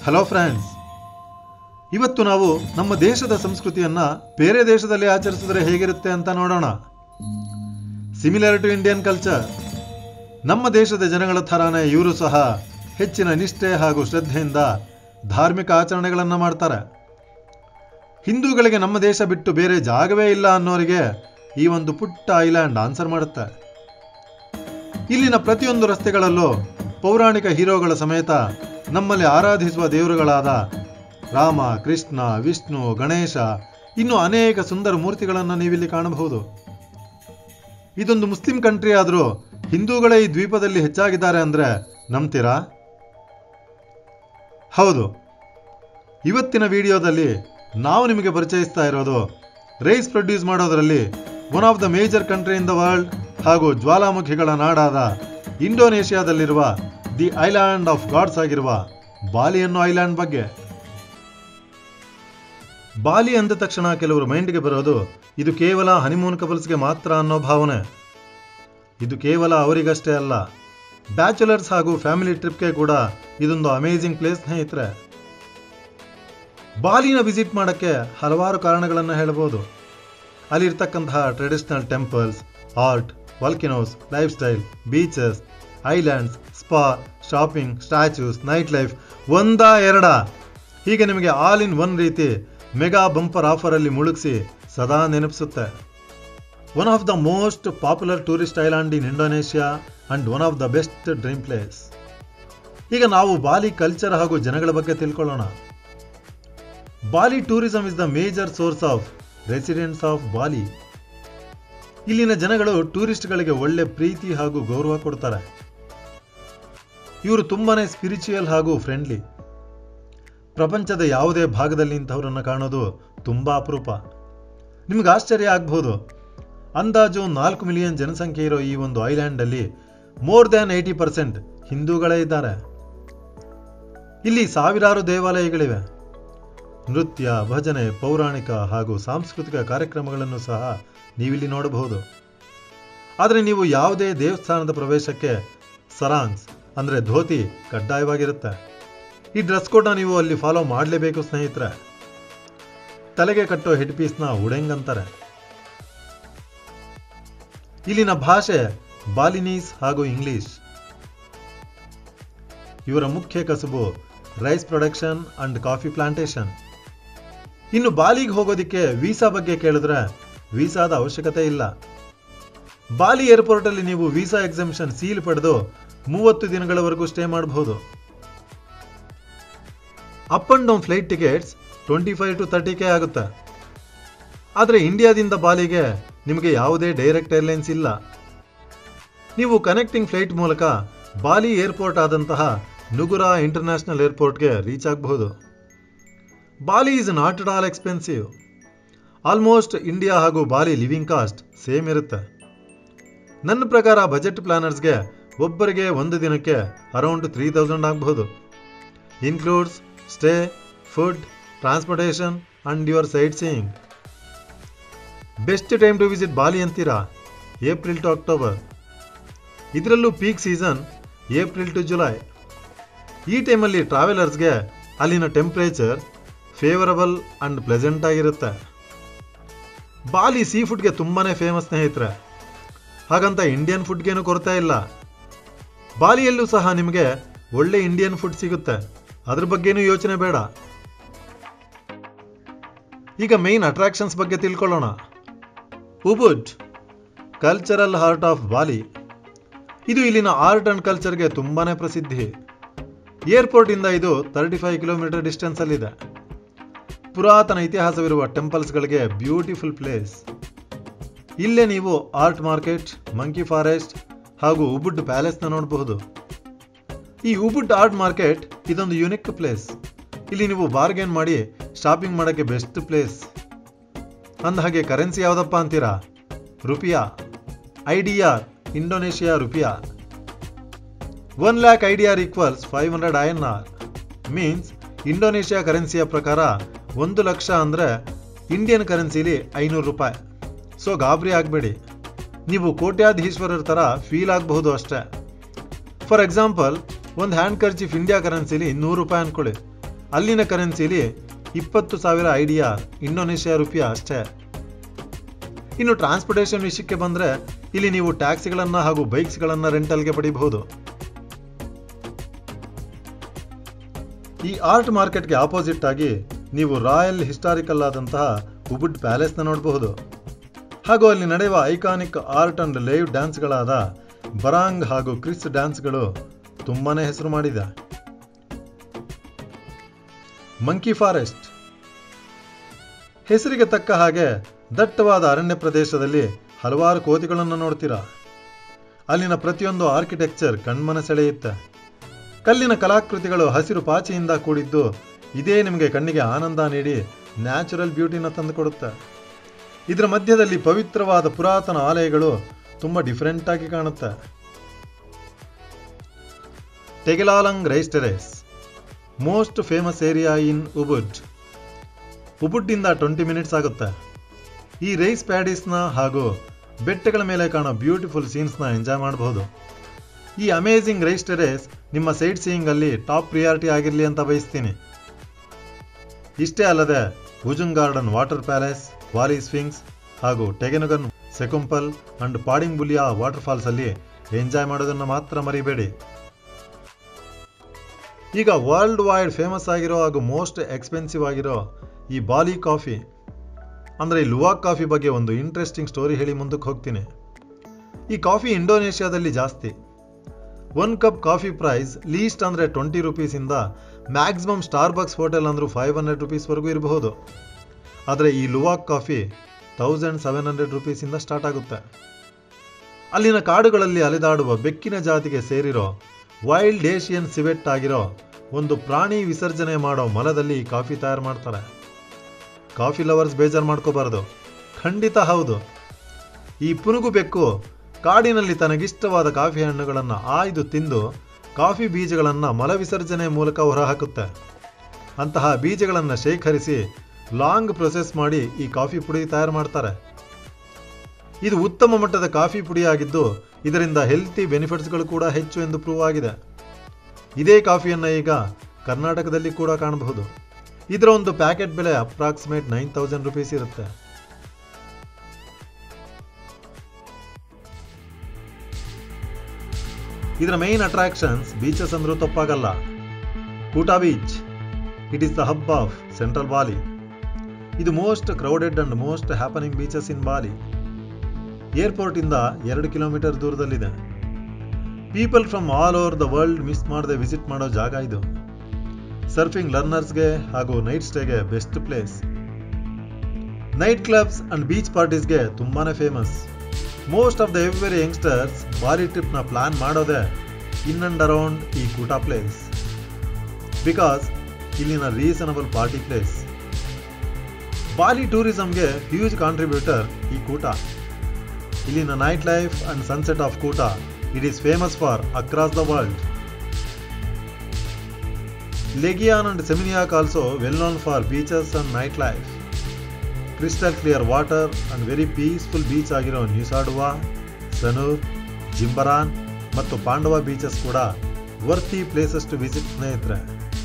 hello friends ಇವತ್ತು ನಾವು ನಮ್ಮ ದೇಶದ ಸಂಸ್ಕೃತಿಯನ್ನ ಬೇರೆ ದೇಶದಲ್ಲಿ ಆಚರಿಸಿದ್ರೆ ಹೇಗಿರುತ್ತೆ ಅಂತ ನೋಡೋಣ ಸಿಮಿಲರ್ ಟು ಇಂಡಿಯನ್ ಕಲ್ಚರ್ ನಮ್ಮ ದೇಶದ ಜನಗಳ ಥರಾನೇ ಇವರು ಸಹ ಹೆಚ್ಚಿನ ನಿಷ್ಠೆ ಹಾಗೂ ಶ್ರದ್ಧೆಯಿಂದ ಧಾರ್ಮಿಕ ಆಚರಣೆಗಳನ್ನು ಮಾಡ್ತಾರೆ ಹಿಂದೂಗಳಿಗೆ ನಮ್ಮ ದೇಶ ಬಿಟ್ಟು ಬೇರೆ ಜಾಗವೇ ಇಲ್ಲ ಅನ್ನೋರಿಗೆ ಈ ಒಂದು ಪುಟ್ಟ ಐಲ್ಯಾಂಡ್ ಆನ್ಸರ್ ಮಾಡುತ್ತೆ ಇಲ್ಲಿನ ಪ್ರತಿಯೊಂದು ರಸ್ತೆಗಳಲ್ಲೂ ಪೌರಾಣಿಕ ಹೀರೋಗಳ ಸಮೇತ ನಮ್ಮಲ್ಲಿ ಆರಾಧಿಸುವ ದೇವರುಗಳಾದ ರಾಮ ಕೃಷ್ಣ ವಿಷ್ಣು ಗಣೇಶ ಇನ್ನು ಅನೇಕ ಸುಂದರ ಮೂರ್ತಿಗಳನ್ನು ನೀವಿಲ್ಲಿ ಕಾಣಬಹುದು ಇದೊಂದು ಮುಸ್ಲಿಂ ಕಂಟ್ರಿ ಆದರೂ ಹಿಂದೂಗಳೇ ಈ ದ್ವೀಪದಲ್ಲಿ ಹೆಚ್ಚಾಗಿದ್ದಾರೆ ಅಂದ್ರೆ ನಂಬ್ತೀರಾ ಹೌದು ಇವತ್ತಿನ ವಿಡಿಯೋದಲ್ಲಿ ನಾವು ನಿಮಗೆ ಪರಿಚಯಿಸ್ತಾ ಇರೋದು ರೈಸ್ ಪ್ರೊಡ್ಯೂಸ್ ಮಾಡೋದರಲ್ಲಿ one of the major country in the world ಹಾಗೂ ಜ್ವಾಲಾಮುಖಿಗಳ ನಾಡಾದ ಇಂಡೋನೇಷ್ಯಾದಲ್ಲಿರುವ ದಿ ಐಲ್ಯಾಂಡ್ ಆಫ್ ಗಾಡ್ಸ್ ಆಗಿರುವ ಬಾಲಿ ಅನ್ನೋ ಐಲ್ಯಾಂಡ್ ಬಗ್ಗೆ ಬಾಲಿ ಅಂದ ತಕ್ಷಣ ಕೆಲವರು ಮೈಂಡ್ಗೆ ಬರೋದು ಇದು ಕೇವಲ ಹನಿಮೂನ್ ಕಪಲ್ಸ್ಗೆ ಮಾತ್ರ ಅನ್ನೋ ಭಾವನೆ ಇದು ಕೇವಲ ಅವರಿಗಷ್ಟೇ ಅಲ್ಲ ಬ್ಯಾಚುಲರ್ಸ್ ಹಾಗೂ ಫ್ಯಾಮಿಲಿ ಟ್ರಿಪ್ಗೆ ಕೂಡ ಇದೊಂದು ಅಮೇಜಿಂಗ್ ಪ್ಲೇಸ್ ಸ್ನೇಹಿತರೆ ಬಾಲಿನ ವಿಸಿಟ್ ಮಾಡೋಕ್ಕೆ ಹಲವಾರು ಕಾರಣಗಳನ್ನು ಹೇಳಬಹುದು ಅಲ್ಲಿರ್ತಕ್ಕಂತಹ traditional temples art volcanoes lifestyle beaches islands spa shopping statues nightlife ಒಂದಾ ಎರಡ ಹೀಗೆ ನಿಮಗೆ ಆಲ್ ಇನ್ ಒನ್ ರೀತಿ ಮೆಗಾ ಬಂಪರ್ ಆಫರಲ್ಲಿ ಮುಳುಗಿಸಿ ಸದಾ ನೆನಪಿಸುತ್ತೆ one of the most popular tourist island in Indonesia and one of the best dream place ಈಗ ನಾವು ಬಾಲಿ ಕಲ್ಚರ್ ಹಾಗೂ ಜನಗಳ ಬಗ್ಗೆ ತಿಳ್ಕೊಳ್ಳೋಣ Bali tourism is the major source of residents of Bali ಇಲ್ಲಿನ ಜನಗಳು ಟೂರಿಸ್ಟ್ಗಳಿಗೆ ಒಳ್ಳೆ ಪ್ರೀತಿ ಹಾಗೂ ಗೌರವ ಕೊಡ್ತಾರೆ ಇವರು ತುಂಬಾನೇ ಸ್ಪಿರಿಚುಯಲ್ ಹಾಗೂ ಫ್ರೆಂಡ್ಲಿ ಪ್ರಪಂಚದ ಯಾವುದೇ ಭಾಗದಲ್ಲಿ ಇಂಥವರನ್ನು ಕಾಣೋದು ತುಂಬಾ ಅಪರೂಪ ನಿಮ್ಗೆ ಆಶ್ಚರ್ಯ ಆಗ್ಬೋದು ಅಂದಾಜು ನಾಲ್ಕು ಮಿಲಿಯನ್ ಜನಸಂಖ್ಯೆ ಇರೋ ಈ ಒಂದು ಐಲ್ಯಾಂಡ್ ಅಲ್ಲಿ ಮೋರ್ ದ್ಯಾನ್ ಏಯ್ಟಿ ಪರ್ಸೆಂಟ್ ಹಿಂದೂಗಳೇ ಇದ್ದಾರೆ ಇಲ್ಲಿ ಸಾವಿರಾರು ದೇವಾಲಯಗಳಿವೆ ನೃತ್ಯ ಭಜನೆ ಪೌರಾಣಿಕ ಹಾಗೂ ಸಾಂಸ್ಕೃತಿಕ ಕಾರ್ಯಕ್ರಮಗಳನ್ನು ಸಹ ನೀವಿಲ್ಲಿ ನೋಡಬಹುದು ಆದರೆ ನೀವು ಯಾವುದೇ ದೇವಸ್ಥಾನದ ಪ್ರವೇಶಕ್ಕೆ ಸರಾಂಗ್ಸ್ ಅಂದರೆ ಧೋತಿ ಕಡ್ಡಾಯವಾಗಿರುತ್ತೆ ಈ ಡ್ರೆಸ್ ಕೋಡ್ನ ನೀವು ಅಲ್ಲಿ ಫಾಲೋ ಮಾಡಲೇಬೇಕು ಸ್ನೇಹಿತರೆ ತಲೆಗೆ ಕಟ್ಟೋ ಹೆಡ್ ಪೀಸ್ನ ಉಡೆಂಗ್ ಅಂತಾರೆ ಇಲ್ಲಿನ ಭಾಷೆ ಬಾಲಿನೀಸ್ ಹಾಗೂ ಇಂಗ್ಲಿಷ್ ಇವರ ಮುಖ್ಯ ಕಸುಬು rice production and coffee plantation ಇನ್ನು ಬಾಲಿಗೆ ಹೋಗೋದಿಕ್ಕೆ ವೀಸಾ ಬಗ್ಗೆ ಕೇಳಿದ್ರೆ ವೀಸಾದ ಅವಶ್ಯಕತೆ ಇಲ್ಲ ಬಾಲಿ ಏರ್ಪೋರ್ಟ್ ಅಲ್ಲಿ ನೀವು ವೀಸಾ ಎಕ್ಸಮ್ಷನ್ ಸೀಲ್ ಪಡೆದು ಮೂವತ್ತು ದಿನಗಳವರೆಗೂ ಸ್ಟೇ ಮಾಡಬಹುದು up and down flight tickets twenty five to thirty K ಆಗುತ್ತೆ ಆದರೆ ಇಂಡಿಯಾದಿಂದ ಬಾಲಿಗೆ ನಿಮಗೆ ಯಾವುದೇ ಡೈರೆಕ್ಟ್ ಏರ್ಲೈನ್ಸ್ ಇಲ್ಲ ನೀವು ಕನೆಕ್ಟಿಂಗ್ ಫ್ಲೈಟ್ ಮೂಲಕ ಬಾಲಿ ಏರ್ಪೋರ್ಟ್ ಆದಂತಹ ನುಗುರಾ ಇಂಟರ್ನ್ಯಾಷನಲ್ ಏರ್ಪೋರ್ಟ್ಗೆ ರೀಚ್ ಆಗಬಹುದು Bali is not at all expensive almost India ಹಾಗೂ ಬಾಲಿ ಲಿವಿಂಗ್ ಕಾಸ್ಟ್ ಸೇಮ್ ಇರುತ್ತೆ ನನ್ನ ಪ್ರಕಾರ ಬಜೆಟ್ ಪ್ಲಾನರ್ಸ್ಗೆ ಒಬ್ಬರಿಗೆ ಒಂದು ದಿನಕ್ಕೆ ಅರೌಂಡ್ ತ್ರೀ ತೌಸಂಡ್ ಆಗಬಹುದು includes stay food transportation and your sightseeing best time to visit Bali ಅಂತೀರಾ ಏಪ್ರಿಲ್ ಟು ಅಕ್ಟೋಬರ್ ಇದರಲ್ಲೂ peak season April to July ಈ ಟೈಮಲ್ಲಿ ಟ್ರಾವೆಲರ್ಸ್ಗೆ ಅಲ್ಲಿನ ಟೆಂಪ್ರೇಚರ್ ಫೇವರಬಲ್ ಅಂಡ್ ಪ್ಲೆಸೆಂಟ್ ಆಗಿರುತ್ತೆ ಬಾಲಿ ಸೀ ಫುಡ್ಗೆ ತುಂಬಾನೇ ಫೇಮಸ್ ಸ್ನೇಹಿತರೆ ಹಾಗಂತ ಇಂಡಿಯನ್ ಫುಡ್ಗೇನು ಕೊರತೆ ಇಲ್ಲ ಬಾಲಿಯಲ್ಲೂ ಸಹ ನಿಮಗೆ ಒಳ್ಳೆ ಇಂಡಿಯನ್ ಫುಡ್ ಸಿಗುತ್ತೆ ಅದ್ರ ಬಗ್ಗೆನೂ ಯೋಚನೆ ಬೇಡ ಈಗ ಮೇನ್ ಅಟ್ರಾಕ್ಷನ್ಸ್ ಬಗ್ಗೆ ತಿಳ್ಕೊಳ್ಳೋಣ Ubud cultural heart of Bali ಇದು ಇಲ್ಲಿನ ಆರ್ಟ್ ಅಂಡ್ ಕಲ್ಚರ್ಗೆ ತುಂಬಾನೇ ಪ್ರಸಿದ್ಧಿ ಏರ್ಪೋರ್ಟ್ ಇಂದ ಇದು ತರ್ಟಿ ಫೈವ್ ಕಿಲೋಮೀಟರ್ ಡಿಸ್ಟೆನ್ಸ್ ಅಲ್ಲಿದೆ ಪುರಾತನ ಇತಿಹಾಸವಿರುವ ಟೆಂಪಲ್ಸ್ಗಳಿಗೆ ಬ್ಯೂಟಿಫುಲ್ ಪ್ಲೇಸ್ ಇಲ್ಲೇ ನೀವು ಆರ್ಟ್ ಮಾರ್ಕೆಟ್ ಮಂಕಿ ಫಾರೆಸ್ಟ್ ಹಾಗೂ ಉಬುಡ್ ಪ್ಯಾಲೇಸ್ನ ನೋಡಬಹುದು ಈ ಉಬುಡ್ ಆರ್ಟ್ ಮಾರ್ಕೆಟ್ ಇದೊಂದು ಯುನಿಕ್ ಪ್ಲೇಸ್ ಇಲ್ಲಿ ನೀವು ಬಾರ್ಗೇನ್ ಮಾಡಿ ಶಾಪಿಂಗ್ ಮಾಡೋಕ್ಕೆ ಬೆಸ್ಟ್ ಪ್ಲೇಸ್ ಅಂದ ಹಾಗೆ ಕರೆನ್ಸಿ ಯಾವುದಪ್ಪ ಅಂತೀರಾ rupiah I D R Indonesia rupiah one lakh I D R equals five hundred I N R means Indonesia ಕರೆನ್ಸಿಯ ಪ್ರಕಾರ ಒಂದು ಲಕ್ಷ ಅಂದರೆ ಇಂಡಿಯನ್ ಕರೆನ್ಸಿಲಿ ಐನೂರು ರೂಪಾಯಿ ಸೊ ಗಾಬರಿ ಆಗಬೇಡಿ ನೀವು ಕೋಟ್ಯಾಧೀಶ್ವರರ ಥರ ಫೀಲ್ ಆಗಬಹುದು ಅಷ್ಟೇ ಫಾರ್ ಎಕ್ಸಾಂಪಲ್ ಒಂದು ಹ್ಯಾಂಡ್ ಕರ್ಚೀಫ್ ಇಂಡಿಯಾ ಕರೆನ್ಸಿಲಿ ನೂರು ರೂಪಾಯಿ ಅನ್ಕೊಳ್ಳಿ ಅಲ್ಲಿನ ಕರೆನ್ಸಿಲಿ ಇಪ್ಪತ್ತು ಸಾವಿರ ಐಡಿಯಾ ಇಂಡೋನೇಷ್ಯಾ ರೂಪಾಯಿ ಅಷ್ಟೇ ಇನ್ನು ಟ್ರಾನ್ಸ್ಪೋರ್ಟೇಷನ್ ವಿಷಯಕ್ಕೆ ಬಂದರೆ ಇಲ್ಲಿ ನೀವು ಟ್ಯಾಕ್ಸಿಗಳನ್ನು ಹಾಗೂ ಬೈಕ್ಸ್ಗಳನ್ನು ರೆಂಟಲ್ಗೆ ಪಡಿಬಹುದು ಈ ಆರ್ಟ್ ಮಾರ್ಕೆಟ್ಗೆ ಆಪೋಸಿಟ್ ಆಗಿ ನೀವು ರಾಯಲ್ ಹಿಸ್ಟಾರಿಕಲ್ ಆದಂತಹ ಉಬುಡ್ ಪ್ಯಾಲೇಸ್ನ ನೋಡಬಹುದು ಹಾಗೂ ಅಲ್ಲಿ ನಡೆಯುವ ಐಕಾನಿಕ್ ಆರ್ಟ್ ಅಂಡ್ ಲೈವ್ ಡ್ಯಾನ್ಸ್ಗಳಾದ ಬರಾಂಗ್ ಹಾಗೂ ಕ್ರಿಸ್ ಡ್ಯಾನ್ಸ್ಗಳು ತುಂಬಾನೇ ಹೆಸರು ಮಾಡಿದೆ ಮಂಕಿ ಫಾರೆಸ್ಟ್ ಹೆಸರಿಗೆ ತಕ್ಕ ಹಾಗೆ ದಟ್ಟವಾದ ಅರಣ್ಯ ಪ್ರದೇಶದಲ್ಲಿ ಹಲವಾರು ಕೋತಿಗಳನ್ನು ನೋಡ್ತೀರಾ ಅಲ್ಲಿನ ಪ್ರತಿಯೊಂದು ಆರ್ಕಿಟೆಕ್ಚರ್ ಕಣ್ಮನ ಸೆಳೆಯುತ್ತೆ ಕಲ್ಲಿನ ಕಲಾಕೃತಿಗಳು ಹಸಿರು ಪಾಚಿಯಿಂದ ಕೂಡಿದ್ದು ಇದೇ ನಿಮಗೆ ಕಣ್ಣಿಗೆ ಆನಂದ ನೀಡಿ ನ್ಯಾಚುರಲ್ ಬ್ಯೂಟಿನ ತಂದುಕೊಡುತ್ತೆ ಇದರ ಮಧ್ಯದಲ್ಲಿ ಪವಿತ್ರವಾದ ಪುರಾತನ ಆಲಯಗಳು ತುಂಬ ಡಿಫರೆಂಟ್ ಆಗಿ ಕಾಣುತ್ತೆ Tegallalang rice terrace most famous area in Ubud ಉಬುಡ್ಡಿಂದ ಟ್ವೆಂಟಿ ಮಿನಿಟ್ಸ್ ಆಗುತ್ತೆ ಈ ರೈಸ್ ಪ್ಯಾಡೀಸ್ನ ಹಾಗೂ ಬೆಟ್ಟಗಳ ಮೇಲೆ ಕಾಣೋ ಬ್ಯೂಟಿಫುಲ್ ಸೀನ್ಸ್ನ ಎಂಜಾಯ್ ಮಾಡಬಹುದು ಈ ಅಮೇಝಿಂಗ್ ರೈಸ್ ಟೆರೇಸ್ ನಿಮ್ಮ ಸೈಟ್ ಸೀಯಿಂಗ್ ಅಲ್ಲಿ ಟಾಪ್ ಪ್ರಿಯಾರಿಟಿ ಆಗಿರಲಿ ಅಂತ ಬಯಸ್ತೀನಿ ಇಷ್ಟೇ ಅಲ್ಲದೆ ಭುಜುಂಗ್ ಗಾರ್ಡನ್ ವಾಟರ್ ಪ್ಯಾಲೇಸ್ ವಾಲಿ ಸ್ವಿಂಗ್ಸ್ ಹಾಗೂ ಟೆಗೆನಗನ್ ಸೆಕುಂಪಲ್ ಅಂಡ್ ಪಾಡಿಂಗ್ ಬುಲಿಯಾ ವಾಟರ್ ಫಾಲ್ಸ್ ಅಲ್ಲಿ ಎಂಜಾಯ್ ಮಾಡೋದನ್ನು ಮಾತ್ರ ಮರಿಬೇಡಿ ಈಗ ವರ್ಲ್ಡ್ ವೈಡ್ ಫೇಮಸ್ ಆಗಿರೋ ಹಾಗೂ ಮೋಸ್ಟ್ ಎಕ್ಸ್ಪೆನ್ಸಿವ್ ಆಗಿರೋ ಈ ಬಾಲಿ ಕಾಫಿ ಅಂದರೆ ಈ ಲುವಾಕ್ ಕಾಫಿ ಬಗ್ಗೆ ಒಂದು ಇಂಟ್ರೆಸ್ಟಿಂಗ್ ಸ್ಟೋರಿ ಹೇಳಿ ಮುಂದಕ್ಕೆ ಹೋಗ್ತೀನಿ ಈ ಕಾಫಿ ಇಂಡೋನೇಷ್ಯಾದಲ್ಲಿ ಜಾಸ್ತಿ one cup coffee price least ಅಂದರೆ ಟ್ವೆಂಟಿ ರುಪೀಸಿಂದ ಮ್ಯಾಕ್ಸಿಮಮ್ ಸ್ಟಾರ್ ಬಕ್ಸ್ ಹೋಟೆಲ್ ಅಂದರೂ ಫೈವ್ ಹಂಡ್ರೆಡ್ ರುಪೀಸ್ವರೆಗೂ ಇರಬಹುದು ಆದರೆ ಈ luwak coffee thousand seven hundred ರುಪೀಸಿಂದ ಸ್ಟಾರ್ಟ್ ಆಗುತ್ತೆ ಅಲ್ಲಿನ ಕಾಡುಗಳಲ್ಲಿ ಅಲೆದಾಡುವ ಬೆಕ್ಕಿನ ಜಾತಿಗೆ ಸೇರಿರೋ ವೈಲ್ಡ್ ಏಷಿಯನ್ ಸಿವೆಟ್ ಆಗಿರೋ ಒಂದು ಪ್ರಾಣಿ ವಿಸರ್ಜನೆ ಮಾಡೋ ಮಲದಲ್ಲಿ ಈ ಕಾಫಿ ತಯಾರು ಮಾಡ್ತಾರೆ ಕಾಫಿ ಲವರ್ಸ್ ಬೇಜಾರು ಮಾಡ್ಕೋಬಾರ್ದು ಖಂಡಿತ ಹೌದು ಈ ಪುನುಗು ಬೆಕ್ಕು ಕಾಡಿನಲ್ಲಿ ತನಗಿಷ್ಟವಾದ ಕಾಫಿ ಹಣ್ಣುಗಳನ್ನು ಆಯ್ದು ತಿಂದು ಕಾಫಿ ಬೀಜಗಳನ್ನು ಮಲ ವಿಸರ್ಜನೆ ಮೂಲಕ ಹೊರಹಾಕುತ್ತೆ ಅಂತಹ ಬೀಜಗಳನ್ನು ಶೇಖರಿಸಿ ಲಾಂಗ್ ಪ್ರೊಸೆಸ್ ಮಾಡಿ ಈ ಕಾಫಿ ಪುಡಿ ತಯಾರು ಮಾಡ್ತಾರೆ ಇದು ಉತ್ತಮ ಮಟ್ಟದ ಕಾಫಿ ಪುಡಿಯಾಗಿದ್ದು ಇದರಿಂದ ಹೆಲ್ತಿ ಬೆನಿಫಿಟ್ಸ್ಗಳು ಕೂಡ ಹೆಚ್ಚು ಎಂದು ಪ್ರೂವ್ ಆಗಿದೆ ಇದೇ ಕಾಫಿಯನ್ನು ಈಗ ಕರ್ನಾಟಕದಲ್ಲಿ ಕೂಡ ಕಾಣಬಹುದು ಇದರ ಒಂದು ಪ್ಯಾಕೆಟ್ ಬೆಲೆ ಅಪ್ರಾಕ್ಸಿಮೇಟ್ ನೈನ್ ತೌಸಂಡ್ ರುಪೀಸ್ ಇರುತ್ತೆ ಇದರ ಮೈನ್ ಅಟ್ರಾಕ್ಷನ್ಸ್ ಬೀಚಸ್ ಅಂದ್ರೂ ತಪ್ಪಾಗಲ್ಲ Kuta beach it is the hub of central Bali ಇದು most crowded and most happening beaches in Bali airport ಇಂದ ಎರಡು ಕಿಲೋಮೀಟರ್ ದೂರದಲ್ಲಿದೆ people from all over the world miss ಮಾಡದೆ visit ಮಾಡೋ ಜಾಗ ಇದು ಸರ್ಫಿಂಗ್ ಲರ್ನರ್ಸ್ಗೆ ಹಾಗೂ ನೈಟ್ ಸ್ಟೇಗೆ best place night clubs and beach ಪಾರ್ಟೀಸ್ಗೆ ತುಂಬಾನೇ famous most of the every youngsters Bali ಟ್ರಿಪ್ನ ಪ್ಲಾನ್ ಮಾಡೋದೇ ಇನ್ ಅಂಡ್ ಅರೌಂಡ್ ಈ ಕೂಟಾ ಪ್ಲೇಸ್ ಬಿಕಾಸ್ ಇಲ್ಲಿನ ರೀಸನಬಲ್ ಪಾರ್ಟಿ ಪ್ಲೇಸ್ ಬಾಲಿ ಟೂರಿಸಂಗೆ ಹ್ಯೂಜ್ ಕಾಂಟ್ರಿಬ್ಯೂಟರ್ ಈ ಕೂಟ ಇಲ್ಲಿನ night life and sunset of Kuta it is famous for across the world Legian and Seminyak also well known for beaches and night life crystal clear water and very peaceful beach ಆಗಿರೋ Nusa Dua ಸನೂರ್ ಜಿಂಬರಾನ್ ಮತ್ತು Pandava beaches ಕೂಡ ವರ್ತಿ places to visit ಸ್ನೇಹಿತರೆ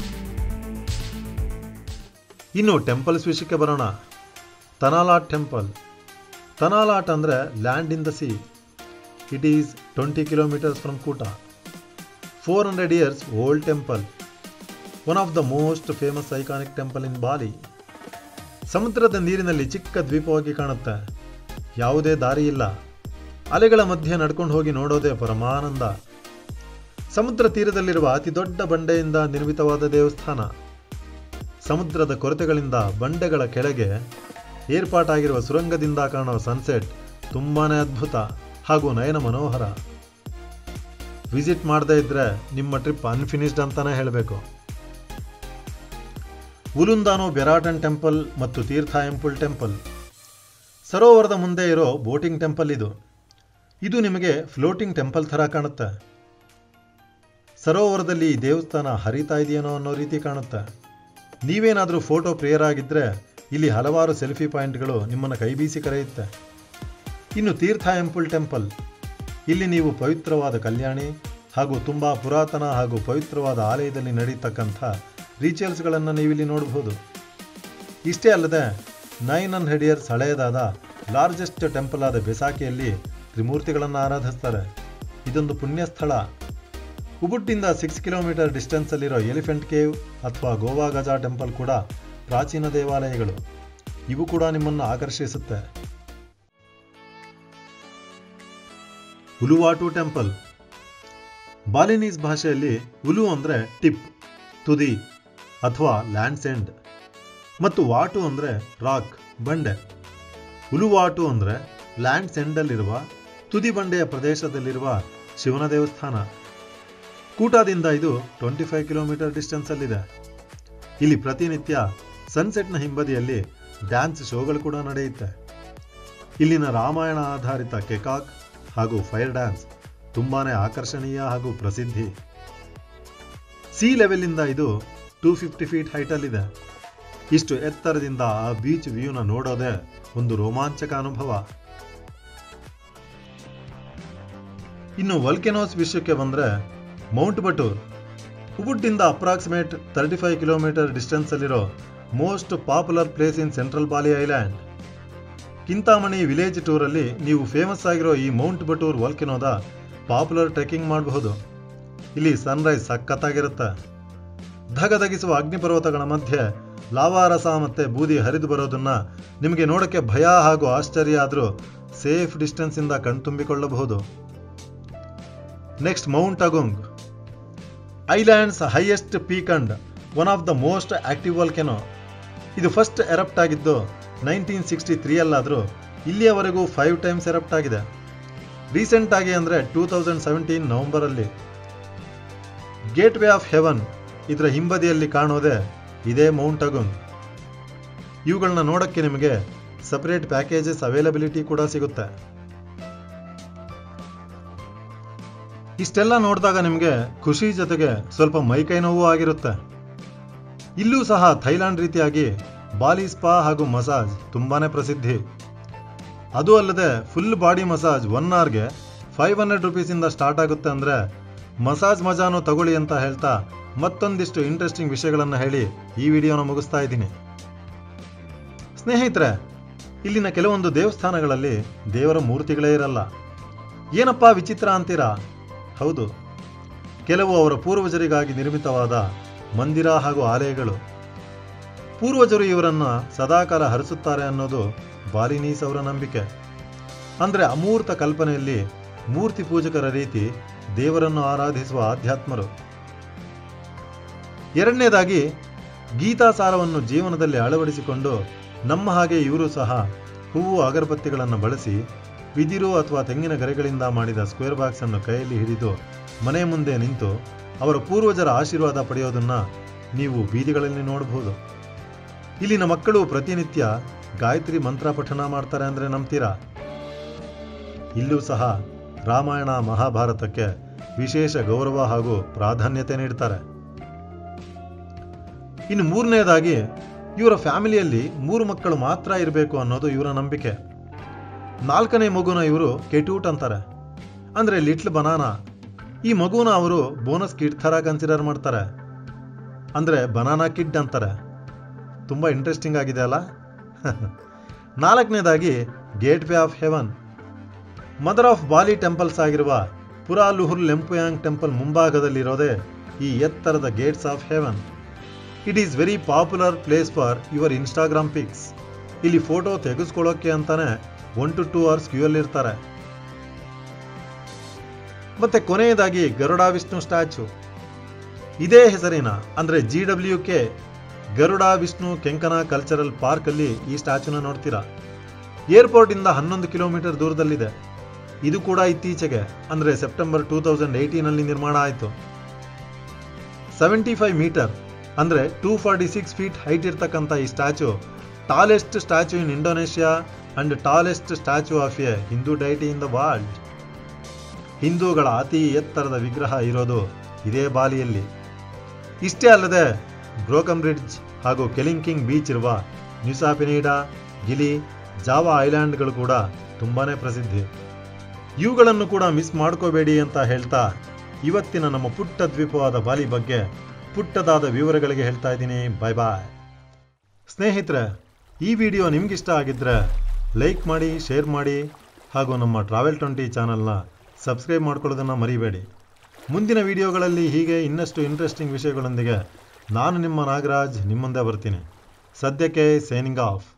ಇನ್ನು temples ವಿಷಯಕ್ಕೆ ಬರೋಣ ತನಾಲಾಟ್ temple Tanah Lot ಅಂದರೆ land in the sea it is twenty kilometres from Kuta four hundred years old temple one of the most famous iconic temple in Bali ಸಮುದ್ರದ ನೀರಿನಲ್ಲಿ ಚಿಕ್ಕ ದ್ವೀಪವಾಗಿ ಕಾಣುತ್ತೆ ಯಾವುದೇ ದಾರಿ ಇಲ್ಲ ಅಲೆಗಳ ಮಧ್ಯೆ ನಡ್ಕೊಂಡು ಹೋಗಿ ನೋಡೋದೇ ಪರಮಾನಂದ ಸಮುದ್ರ ತೀರದಲ್ಲಿರುವ ಅತಿ ದೊಡ್ಡ ಬಂಡೆಯಿಂದ ನಿರ್ಮಿತವಾದ ದೇವಸ್ಥಾನ ಸಮುದ್ರದ ಕೊರತೆಗಳಿಂದ ಬಂಡೆಗಳ ಕೆಳಗೆ ಏರ್ಪಾಟಾಗಿರುವ ಸುರಂಗದಿಂದ ಕಾಣೋ ಸನ್ಸೆಟ್ ತುಂಬಾನೇ ಅದ್ಭುತ ಹಾಗೂ ನಯನ ಮನೋಹರ ವಿಸಿಟ್ ಮಾಡದೇ ಇದ್ರೆ ನಿಮ್ಮ ಟ್ರಿಪ್ ಅನ್ಫಿನಿಶ್ಡ್ ಅಂತಾನೆ ಹೇಳಬೇಕು ಉಲುಂದಾನೋ ಬೆರಾಟನ್ ಟೆಂಪಲ್ ಮತ್ತು ತೀರ್ಥ ಎಂಪುಲ್ ಟೆಂಪಲ್ ಸರೋವರದ ಮುಂದೆ ಇರೋ ಬೋಟಿಂಗ್ ಟೆಂಪಲ್ ಇದು ಇದು ನಿಮಗೆ ಫ್ಲೋಟಿಂಗ್ ಟೆಂಪಲ್ ಥರ ಕಾಣುತ್ತೆ ಸರೋವರದಲ್ಲಿ ಈ ದೇವಸ್ಥಾನ ಹರಿತಾ ಇದೆಯೇನೋ ಅನ್ನೋ ರೀತಿ ಕಾಣುತ್ತೆ ನೀವೇನಾದರೂ ಫೋಟೋ ಪ್ರಿಯರ್ ಆಗಿದ್ದರೆ ಇಲ್ಲಿ ಹಲವಾರು ಸೆಲ್ಫಿ ಪಾಯಿಂಟ್ಗಳು ನಿಮ್ಮನ್ನು ಕೈಬೀಸಿ ಕರೆಯುತ್ತೆ ಇನ್ನು ತೀರ್ಥ ಎಂಪುಲ್ ಟೆಂಪಲ್ ಇಲ್ಲಿ ನೀವು ಪವಿತ್ರವಾದ ಕಲ್ಯಾಣಿ ಹಾಗೂ ತುಂಬ ಪುರಾತನ ಹಾಗೂ ಪವಿತ್ರವಾದ ಆಲಯದಲ್ಲಿ ನಡೀತಕ್ಕಂಥ ರಿಚುವಲ್ಸ್ಗಳನ್ನು ನೀವಿಲ್ಲಿ ನೋಡಬಹುದು ಇಷ್ಟೇ ಅಲ್ಲದೆ ನೈನ್ ಹಂಡ್ರೆಡ್ ಇಯರ್ಸ್ ಹಳೆಯದಾದ ಲಾರ್ಜೆಸ್ಟ್ ಟೆಂಪಲ್ ಆದ ಬೆಸಾಕಿಯಲ್ಲಿ ತ್ರಿಮೂರ್ತಿಗಳನ್ನು ಆರಾಧಿಸ್ತಾರೆ ಇದೊಂದು ಪುಣ್ಯ ಸ್ಥಳ ಉಬುಟ್ಟಿಂದ ಸಿಕ್ಸ್ ಕಿಲೋಮೀಟರ್ ಡಿಸ್ಟೆನ್ಸಲ್ಲಿರೋ ಎಲಿಫೆಂಟ್ ಕೇವ್ ಅಥವಾ ಗೋವಾ ಗಜಾ ಟೆಂಪಲ್ ಕೂಡ ಪ್ರಾಚೀನ ದೇವಾಲಯಗಳು ಇವು ಕೂಡ ನಿಮ್ಮನ್ನು ಆಕರ್ಷಿಸುತ್ತೆ ಉಲುವಾಟು ಟೆಂಪಲ್ ಬಾಲಿನೀಸ್ ಭಾಷೆಯಲ್ಲಿ ಉಲು ಅಂದರೆ ಟಿಪ್ ತುದಿ ಅಥವಾ ಲ್ಯಾಂಡ್ಸ್ ಎಂಡ್ ಮತ್ತು ವಾಟು ಅಂದರೆ ರಾಕ್ ಬಂಡೆ ಉಲುವಾಟು ಅಂದರೆ ಲ್ಯಾಂಡ್ಸ್ ಎಂಡಲ್ಲಿರುವ ತುದಿ ಬಂಡೆಯ ಪ್ರದೇಶದಲ್ಲಿರುವ ಶಿವನ ದೇವಸ್ಥಾನ ಕೂಟಾದಿಂದ ಇದು ಟ್ವೆಂಟಿ ಫೈವ್ ಕಿಲೋಮೀಟರ್ ಡಿಸ್ಟೆನ್ಸಲ್ಲಿದೆ ಇಲ್ಲಿ ಪ್ರತಿನಿತ್ಯ ಸನ್ಸೆಟ್ನ ಹಿಂಬದಿಯಲ್ಲಿ ಡ್ಯಾನ್ಸ್ ಶೋಗಳು ಕೂಡ ನಡೆಯುತ್ತೆ ಇಲ್ಲಿನ ರಾಮಾಯಣ ಆಧಾರಿತ ಕೆಕಾಕ್ ಹಾಗೂ ಫೈರ್ ಡ್ಯಾನ್ಸ್ ತುಂಬಾನೇ ಆಕರ್ಷಣೀಯ ಹಾಗೂ ಪ್ರಸಿದ್ಧಿ ಸಿ ಲೆವೆಲಿಂದ ಇದು ಟೂ ಫಿಫ್ಟಿ ಫೀಟ್ ಹೈಟಲ್ಲಿದೆ ಇಷ್ಟು ಎತ್ತರದಿಂದ ಆ ಬೀಚ್ ವ್ಯೂನ ನೋಡೋದೇ ಒಂದು ರೋಮಾಂಚಕ ಅನುಭವ ಇನ್ನು ವಲ್ಕೆನೋಸ್ ವಿಷಯಕ್ಕೆ ಬಂದ್ರೆ ಮೌಂಟ್ ಬಟೂರ್ ಉಬುಟ್ಟಿಂದ approximate thirty five kilometre distance ಅಲ್ಲಿರೋ most popular place in central Bali island Kintamani village ಟೂರಲ್ಲಿ ನೀವು ಫೇಮಸ್ ಆಗಿರೋ ಈ ಮೌಂಟ್ ಬಟೂರ್ ವಲ್ಕೆನೋದ ಪಾಪ್ಯುಲರ್ ಟ್ರೆಕ್ಕಿಂಗ್ ಮಾಡಬಹುದು ಇಲ್ಲಿ ಸನ್ರೈಸ್ ಸಖತ್ತಾಗಿರುತ್ತೆ ಧಗಧಗಿಸುವ ಅಗ್ನಿಪರ್ವತಗಳ ಮಧ್ಯೆ ಲಾವಾರಸ ಮತ್ತೆ ಬೂದಿ ಹರಿದು ಬರೋದನ್ನ ನಿಮಗೆ ನೋಡಕ್ಕೆ ಭಯ ಹಾಗೂ ಆಶ್ಚರ್ಯ ಆದರೂ ಸೇಫ್ ಡಿಸ್ಟೆನ್ಸ್ ಇಂದ ಕಣ್ತುಂಬಿಕೊಳ್ಳಬಹುದು next Mount Agung islands highest peak and one of the most active volcano ಇದು ಫಸ್ಟ್ ಎರಪ್ಟ್ ಆಗಿದ್ದು ನೈನ್ಟೀನ್ ಸಿಕ್ಸ್ಟಿ ತ್ರೀಯಲ್ಲಾದರೂ ಇಲ್ಲಿಯವರೆಗೂ ಫೈವ್ ಟೈಮ್ಸ್ ಎರಪ್ಟ್ ಆಗಿದೆ ರೀಸೆಂಟ್ ಆಗಿ ಅಂದರೆ ಟೂ ತೌಸಂಡ್ ಸೆವೆಂಟೀನ್ ನವೆಂಬರಲ್ಲಿ ಗೇಟ್ ವೇ ಆಫ್ ಹೆವನ್ ಇದರ ಹಿಂಬದಿಯಲ್ಲಿ ಕಾಣೋದೇ ಇದೇ ಮೌಂಟ್ ಅಗುಂಗ್ ಇವುಗಳನ್ನ ನೋಡಕ್ಕೆ ನಿಮಗೆ ಸಪರೇಟ್ ಪ್ಯಾಕೇಜಸ್ ಅವೈಲಬಿಲಿಟಿ ಕೂಡ ಸಿಗುತ್ತೆ ಇಷ್ಟೆಲ್ಲ ನೋಡಿದಾಗ ನಿಮಗೆ ಖುಷಿ ಜೊತೆಗೆ ಸ್ವಲ್ಪ ಮೈಕೈ ನೋವು ಆಗಿರುತ್ತೆ ಇಲ್ಲೂ ಸಹ ಥೈಲ್ಯಾಂಡ್ ರೀತಿಯಾಗಿ ಬಾಲಿ ಸ್ಪಾ ಹಾಗೂ ಮಸಾಜ್ ತುಂಬಾನೇ ಪ್ರಸಿದ್ಧಿ ಅದು ಅಲ್ಲದೆ ಫುಲ್ ಬಾಡಿ ಮಸಾಜ್ ಒನ್ ಅವರ್ಗೆ ಫೈವ್ ಹಂಡ್ರೆಡ್ ರುಪೀಸಿಂದ ಸ್ಟಾರ್ಟ್ ಆಗುತ್ತೆ ಅಂದರೆ ಮಸಾಜ್ ಮಜಾನು ತಗೊಳ್ಳಿ ಅಂತ ಹೇಳ್ತಾ ಮತ್ತೊಂದಿಷ್ಟು ಇಂಟ್ರೆಸ್ಟಿಂಗ್ ವಿಷಯಗಳನ್ನು ಹೇಳಿ ಈ ವಿಡಿಯೋನ ಮುಗಿಸ್ತಾ ಇದ್ದೀನಿ ಸ್ನೇಹಿತರೆ ಇಲ್ಲಿನ ಕೆಲವೊಂದು ದೇವಸ್ಥಾನಗಳಲ್ಲಿ ದೇವರ ಮೂರ್ತಿಗಳೇ ಇರಲ್ಲ ಏನಪ್ಪಾ ವಿಚಿತ್ರ ಅಂತೀರಾ ಹೌದು ಕೆಲವು ಅವರ ಪೂರ್ವಜರಿಗಾಗಿ ನಿರ್ಮಿತವಾದ ಮಂದಿರ ಹಾಗೂ ಆಲಯಗಳು ಪೂರ್ವಜರು ಇವರನ್ನ ಸದಾಕಾಲ ಹರಿಸುತ್ತಾರೆ ಅನ್ನೋದು ಬಾಲಿನೀಸ್ ಅವರ ನಂಬಿಕೆ ಅಂದ್ರೆ ಅಮೂರ್ತ ಕಲ್ಪನೆಯಲ್ಲಿ ಮೂರ್ತಿ ಪೂಜಕರ ರೀತಿ ದೇವರನ್ನು ಆರಾಧಿಸುವ ಆಧ್ಯಾತ್ಮರು ಎರಡನೇದಾಗಿ ಗೀತಾಸಾರವನ್ನು ಜೀವನದಲ್ಲಿ ಅಳವಡಿಸಿಕೊಂಡು ನಮ್ಮ ಹಾಗೆ ಇವರು ಸಹ ಹೂವು ಅಗರಬತ್ತಿಗಳನ್ನು ಬಳಸಿ ಬಿದಿರು ಅಥವಾ ತೆಂಗಿನ ಗರಿಗಳಿಂದ ಮಾಡಿದ ಸ್ಕ್ವೇರ್ ಬಾಕ್ಸ್ ಅನ್ನು ಕೈಯಲ್ಲಿ ಹಿಡಿದು ಮನೆ ಮುಂದೆ ನಿಂತು ಅವರ ಪೂರ್ವಜರ ಆಶೀರ್ವಾದ ಪಡೆಯೋದನ್ನ ನೀವು ಬೀದಿಗಳಲ್ಲಿ ನೋಡಬಹುದು ಇಲ್ಲಿನ ಮಕ್ಕಳು ಪ್ರತಿನಿತ್ಯ ಗಾಯತ್ರಿ ಮಂತ್ರ ಪಠಣ ಮಾಡ್ತಾರೆ ಅಂದ್ರೆ ನಂಬ್ತೀರಾ ಇಲ್ಲೂ ಸಹ ರಾಮಾಯಣ ಮಹಾಭಾರತಕ್ಕೆ ವಿಶೇಷ ಗೌರವ ಹಾಗೂ ಪ್ರಾಧಾನ್ಯತೆ ನೀಡ್ತಾರೆ ಇನ್ನು ಮೂರನೇದಾಗಿ ಇವರ ಫ್ಯಾಮಿಲಿಯಲ್ಲಿ ಮೂರು ಮಕ್ಕಳು ಮಾತ್ರ ಇರಬೇಕು ಅನ್ನೋದು ಇವರ ನಂಬಿಕೆ ನಾಲ್ಕನೇ ಮಗುನ ಇವರು ಕೆಟ್ಯೂಟ್ ಅಂತಾರೆ ಅಂದ್ರೆ ಲಿಟ್ಲ್ ಬನಾನಾ ಈ ಮಗುನ ಅವರು ಬೋನಸ್ ಕಿಡ್ ಥರ ಕನ್ಸಿಡರ್ ಮಾಡ್ತಾರೆ ಅಂದ್ರೆ ಬನಾನಾ ಕಿಡ್ ಅಂತಾರೆ ತುಂಬಾ ಇಂಟ್ರೆಸ್ಟಿಂಗ್ ಆಗಿದೆ ಅಲ್ಲ ನಾಲ್ಕನೇದಾಗಿ gateway of heaven mother of Bali temples ಆಗಿರುವ ಪುರಾ ಲುಹುರ್ ಲೆಂಪುಯಾಂಗ್ ಟೆಂಪಲ್ ಮುಂಭಾಗದಲ್ಲಿರೋದೇ ಈ ಎತ್ತರದ gates of heaven it is very popular place for your Instagram pics ಇಲ್ಲಿ ಫೋಟೋ ತೆಗೆಸ್ಕೊಳ್ಳೋಕೆ ಅಂತಾನೆ one to two hours queue ಅಲ್ಲಿ ಇರ್ತಾರೆ ಮತ್ತೆ ಕೊನೆಯದಾಗಿ ಗರುಡ ವಿಷ್ಣು ಸ್ಟ್ಯಾಚು ಇದೇ ಹೆಸರಿನ ಅಂದ್ರೆ G W K Garuda Vishnu Kencana cultural park ಅಲ್ಲಿ ಈ ಸ್ಟ್ಯಾಚುನ ನೋಡ್ತೀರಾ ಏರ್ಪೋರ್ಟ್ ಇಂದ ಹನ್ನೊಂದು ಕಿಲೋಮೀಟರ್ ದೂರದಲ್ಲಿದೆ ಇದು ಕೂಡ ಇತ್ತೀಚೆಗೆ ಅಂದ್ರೆ ಸೆಪ್ಟೆಂಬರ್ ಟೂ ತೌಸಂಡ್ ಏಯ್ಟೀನ್ ಅಲ್ಲಿ ನಿರ್ಮಾಣ ಆಯಿತು ಸೆವೆಂಟಿ ಫೈವ್ ಮೀಟರ್ ಅಂದ್ರೆ two forty six feet height ಇರ್ತಕ್ಕಂಥ ಈ statue tallest statue in Indonesia and tallest statue of a Hindu deity in the world ಹಿಂದೂಗಳ ಅತಿ ಎತ್ತರದ ವಿಗ್ರಹ ಇರೋದು ಇದೇ ಬಾಲಿಯಲ್ಲಿ ಇಷ್ಟೇ ಅಲ್ಲದೆ ಬ್ರೋಕಮ್ ಬ್ರಿಡ್ಜ್ ಹಾಗೂ ಕೆಲಿಂಕಿಂಗ್ ಬೀಚ್ ಇರುವ ನ್ಯೂಸಾಪಿನೀಡಾ ಗಿಲಿ ಜಾವಾ ಐಲ್ಯಾಂಡ್ಗಳು ಕೂಡ ತುಂಬಾನೇ ಪ್ರಸಿದ್ಧಿ ಇವುಗಳನ್ನು ಕೂಡ ಮಿಸ್ ಮಾಡ್ಕೋಬೇಡಿ ಅಂತ ಹೇಳ್ತಾ ಇವತ್ತಿನ ನಮ್ಮ ಪುಟ್ಟ ದ್ವೀಪವಾದ ಬಾಲಿ ಬಗ್ಗೆ ಪುಟ್ಟದಾದ ವಿವರಗಳಿಗೆ ಹೇಳ್ತಾ ಇದ್ದೀನಿ ಬಾಯ್ ಬಾಯ್ ಸ್ನೇಹಿತರೆ ಈ ವಿಡಿಯೋ ನಿಮಗಿಷ್ಟ ಆಗಿದ್ದರೆ ಲೈಕ್ ಮಾಡಿ ಶೇರ್ ಮಾಡಿ ಹಾಗೂ ನಮ್ಮ ಟ್ರಾವೆಲ್ ಟ್ವೆಂಟಿ ಚಾನಲ್ನ ಸಬ್ಸ್ಕ್ರೈಬ್ ಮಾಡ್ಕೊಳ್ಳೋದನ್ನು ಮರಿಬೇಡಿ ಮುಂದಿನ ವಿಡಿಯೋಗಳಲ್ಲಿ ಹೀಗೆ ಇನ್ನಷ್ಟು ಇಂಟ್ರೆಸ್ಟಿಂಗ್ ವಿಷಯಗಳೊಂದಿಗೆ ನಾನು ನಿಮ್ಮ ನಾಗರಾಜ್ ನಿಮ್ಮ ಮುಂದೆ ಬರ್ತೀನಿ ಸದ್ಯಕ್ಕೆ ಸೈನಿಂಗ್ ಆಫ್